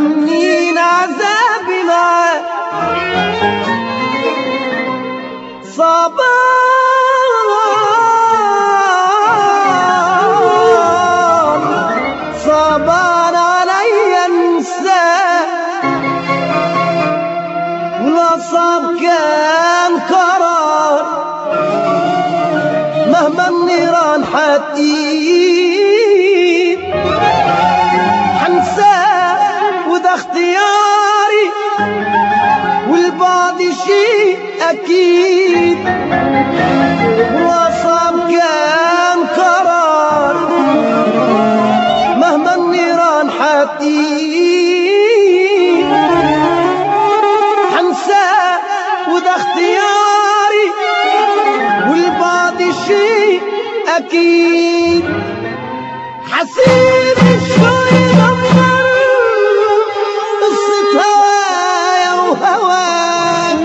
سنين عذابي معاه صبان صبان علي انساه والأصاب كان قرار مهما النيران حتقيد حنساه وده اختياري والبعض شيء أكيد والأصاب كان قرار مهما النيران حتقيد حنساه وده اختياري والبعض شيء اكيد حسيب شوي دمر قصة هوايا وهواك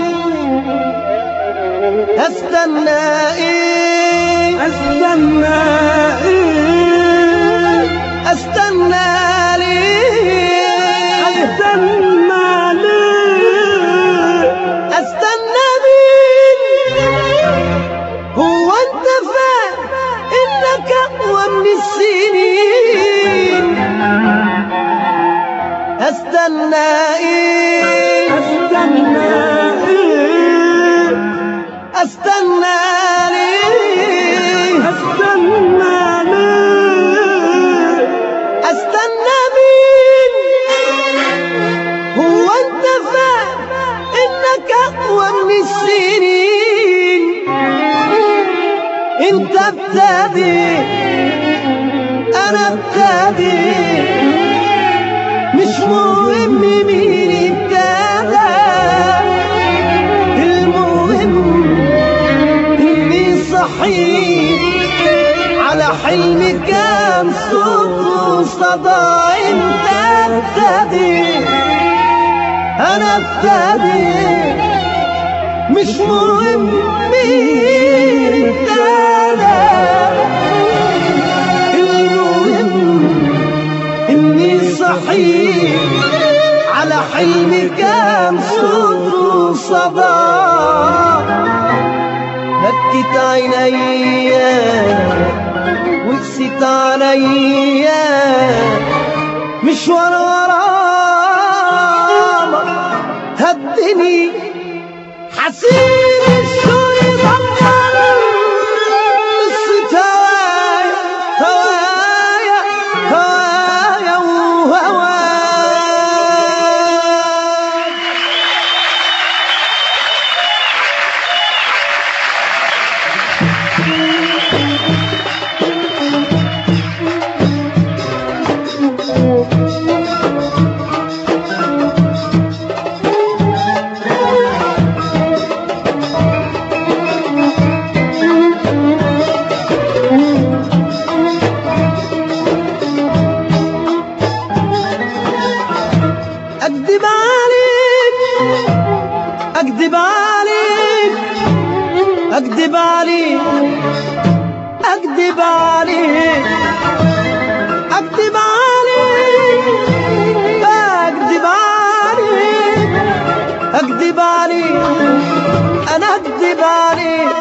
استنى ايه استنى ايه استنى ليه استنى ليه استنى مين هو انت فاهم انك اقوى من السنين استنى ايه استنى ايه استنى ليه استنى ليه استنى مين هو انت فاهم انك اقوى من السنين انت ابتدي انا ابتدي مش مهم مين ابتدى المهم اني صحيح على حلمي كان صوت وصدى انت ابتدي انا ابتدي مش مهم مين ابتدى المهم اني صحيح على حلمي كان صوت وصدى بكت عينيا وقست عليا مشوار وراما هدني حسين الشوق دمر قصة هوايا هوايا هوايا وهوايا أكذب عليك أكذب عليك أكذب عليك أكذب عليك أكذب عليك أكذب عليك أكذب عليك أنا أكذب عليك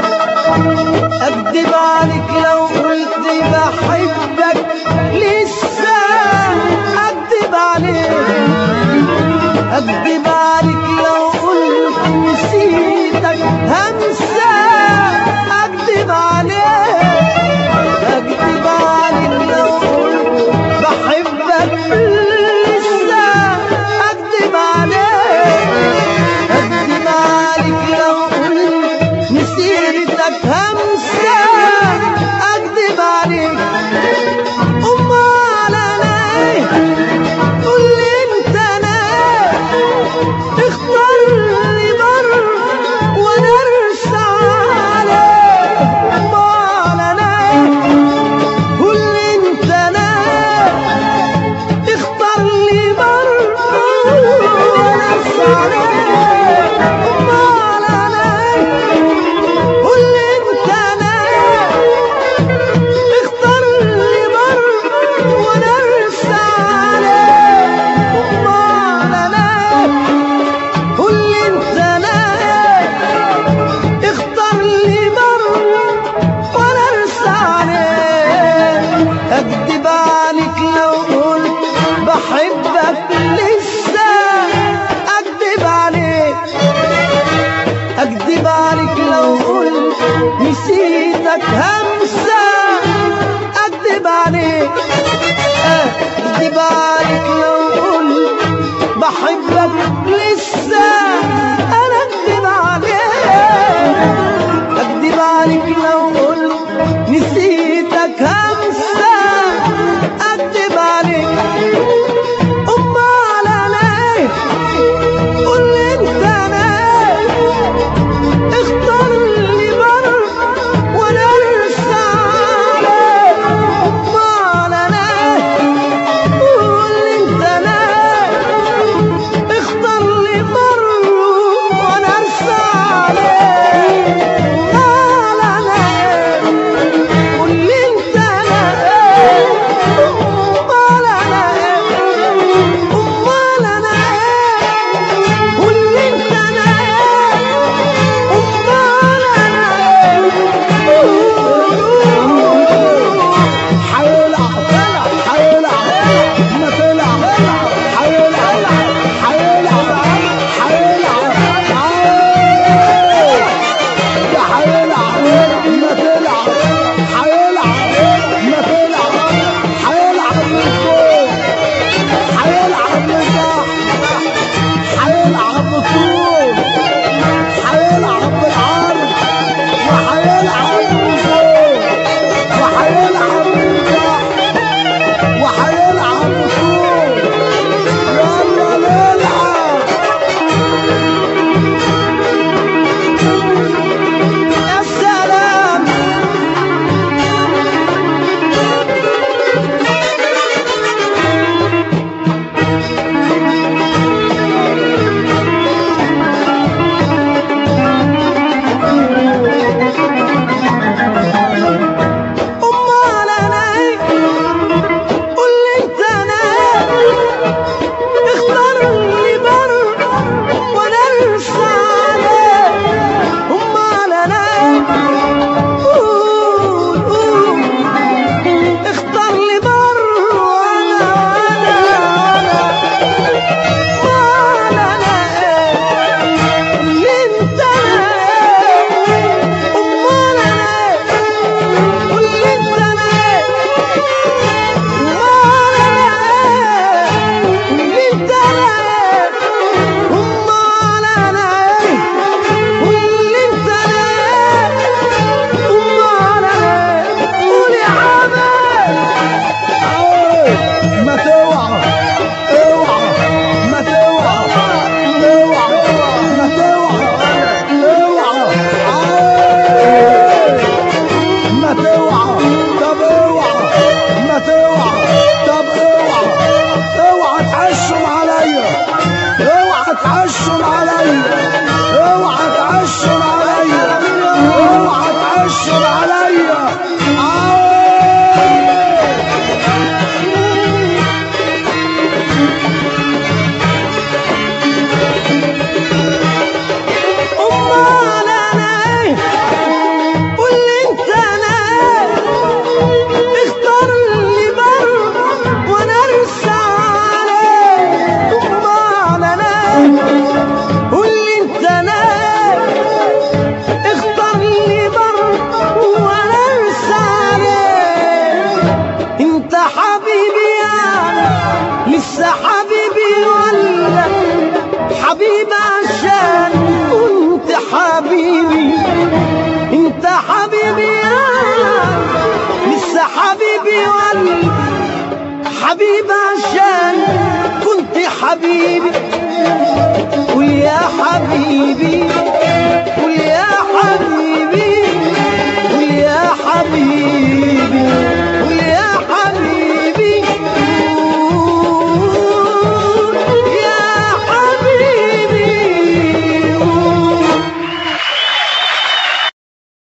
أكذب عليك لو قلت بحبك لسه أكذب عليك أكذب عليك لو قلت نسيتك همسة أكذب عليك أكذب عليك لو قلت بحبك لسه أكذب عليك أكذب عليك لو قلت نسيتك همسة أكذب عليك أمال أنا إيه قول لي أنت أنا اكدب عليك لو قلت بحبك لسه انا اكدب عليك اكدب عليك لو قلت نسيتك همسة اكدب عليك امال انا ايه قول لي انت انا ايه اختار لي بر وانا ارسى عليك امال انا ايه قول لي انت انا ايه اختار لي بر وانا ارسى عليك امال انا ايه قول لي انت انا ايه امال انا ايه امال انا ايه قول لي انت انا ايه امال انا هيلعب هيلعب ما تلعب هيلعب هيلعب هيلعب يا هيلعب ما تلعب هيلعب ما تلعب هيلعب من فوق هيلعب من تحت هيلعب بالطول هيلعب بالعرض وهيلعب من فوق وهيلعب من تحت وهيلعب بطول يلا نلعب يا سلام امال انا ايه قول لي انت انا ايه اختار لي بر وانا ارسى عليك امال انا ايه قول قول اختار لي بر وانا وانا وانا امال انا ايه قول لي انت انا ايه امال انا ايه قول لي انت انا ايه امال انا ايه قول لي انت انا ايه امال انا ايه قول لي انت انا ايه امال انا ايه قول يا عماد ما توعى اوعى ما توعى اوعى ما توعى اوعى ما توعى طب اوعى ما توعى طب اوعى اوعى تعشم عليا اوعى تعشم عليا اوعى تعشم عليا اوعى تعشم عليا آه. امال انا ايه قول لي انت انا ايه اختار لي بر وانا ارسى عليك امال انا ايه قول لي انت انا ايه اختار لي بر وانا ارسى عليك انت حبيبي يعني لسه حبيبي ولا حبيبي عشان كنت حبيبي انت حبيبي يعني لسه حبيبي ولا حبيبي عشان كنت حبيبي قول يا حبيبي